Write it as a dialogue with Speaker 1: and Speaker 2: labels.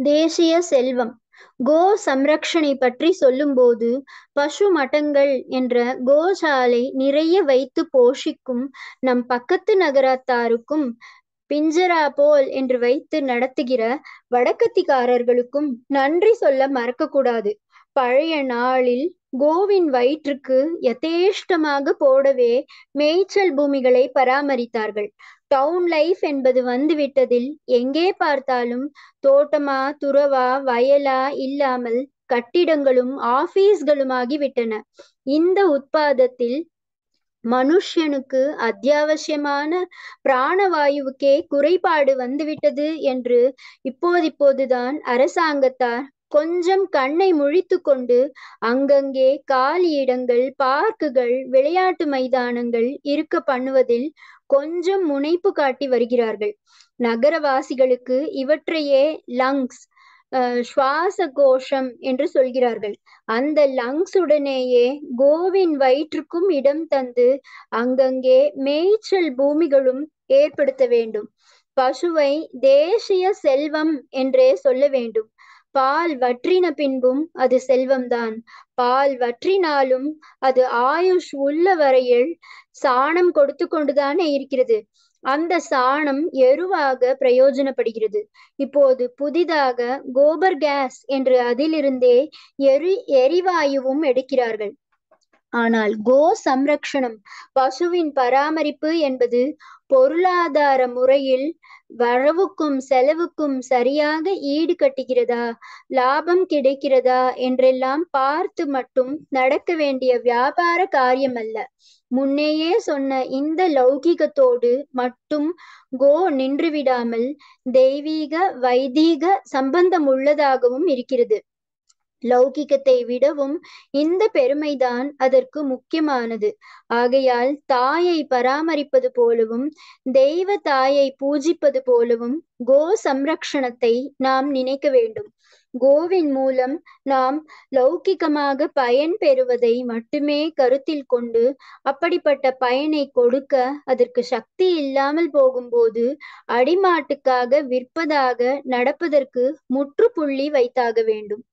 Speaker 1: தேசிய செல்வம் கோ சம்ரக்ஷணை பற்றி சொல்லும்போது பசு மட்டங்கள் என்ற கோசாலை நிறைய வைத்து போஷிக்கும் நம் பக்கத்து நகரத்தாருக்கும் பிஞ்சரா போல் என்று வைத்து நடத்துகிற வடக்கத்திக்காரர்களுக்கும் நன்றி சொல்ல மறக்கக்கூடாது பழைய நாளில் கோவின் வயிற்றுக்கு யதேஷ்டமாக போடவே மேய்ச்சல் பூமிகளை பராமரித்தார்கள் டவுன் லைஃப் என்பது வந்துவிட்டதில் எங்கே பார்த்தாலும் தோட்டமா துறவா வயலா இல்லாமல் கட்டிடங்களும் ஆபீஸ்களுமாகி விட்டன இந்த உட்பாதத்தில் மனுஷனுக்கு அத்தியாவசியமான பிராணவாயுவுக்கே குறைபாடு வந்துவிட்டது என்று இப்போதிப்போதுதான் அரசாங்கத்தார் கொஞ்சம் கண்ணை முழித்து கொண்டு அங்கங்கே காலி இடங்கள் பார்க்குகள் விளையாட்டு மைதானங்கள் இருக்க பண்ணுவதில் கொஞ்சம் முனைப்பு காட்டி வருகிறார்கள் நகரவாசிகளுக்கு இவற்றையே லங்ஸ் சுவாச கோஷம் என்று சொல்கிறார்கள் அந்த லங்ஸ் உடனேயே கோவின் வயிற்றுக்கும் இடம் தந்து அங்கங்கே மேய்ச்சல் பூமிகளும் ஏற்படுத்த வேண்டும் பசுவை தேசிய செல்வம் என்றே சொல்ல வேண்டும் பால் வற்றின பின்பும் அது செல்வம்தான் பால் வற்றினாலும் அது ஆயுஷ் உள்ள வரையில் சாணம் கொடுத்து கொண்டுதானே இருக்கிறது அந்த சாணம் எருவாக பிரயோஜனப்படுகிறது இப்போது புதிதாக கோபர் கேஸ் என்று அதிலிருந்தே எரி எரிவாயுவும் எடுக்கிறார்கள் ஆனால் கோ சம்ரக்ஷணம் பசுவின் பராமரிப்பு என்பது பொருளாதார முறையில் வரவுக்கும் செலவுக்கும் சரியாக ஈடு கட்டுகிறதா லாபம் கிடைக்கிறதா என்றெல்லாம் பார்த்து மட்டும் நடக்க வேண்டிய வியாபார காரியம் அல்ல முன்னேயே சொன்ன இந்த லௌகிகத்தோடு மட்டும் கோ நின்றுவிடாமல் தெய்வீக வைதீக சம்பந்தம் உள்ளதாகவும் இருக்கிறது லௌகிகத்தை விடவும் இந்த பெருமைதான் அதற்கு முக்கியமானது ஆகையால் தாயை பராமரிப்பது போலவும் தெய்வ தாயை பூஜிப்பது போலவும் கோ சம்ரக்ஷணத்தை நாம் நினைக்க வேண்டும் கோவின் மூலம் நாம் லௌகிகமாக பயன் பெறுவதை மட்டுமே கருத்தில் கொண்டு அப்படிப்பட்ட பயனை கொடுக்க அதற்கு சக்தி இல்லாமல் போகும்போது அடிமாட்டுக்காக விற்பதாக நடப்பதற்கு முற்றுப்புள்ளி வைத்தாக வேண்டும்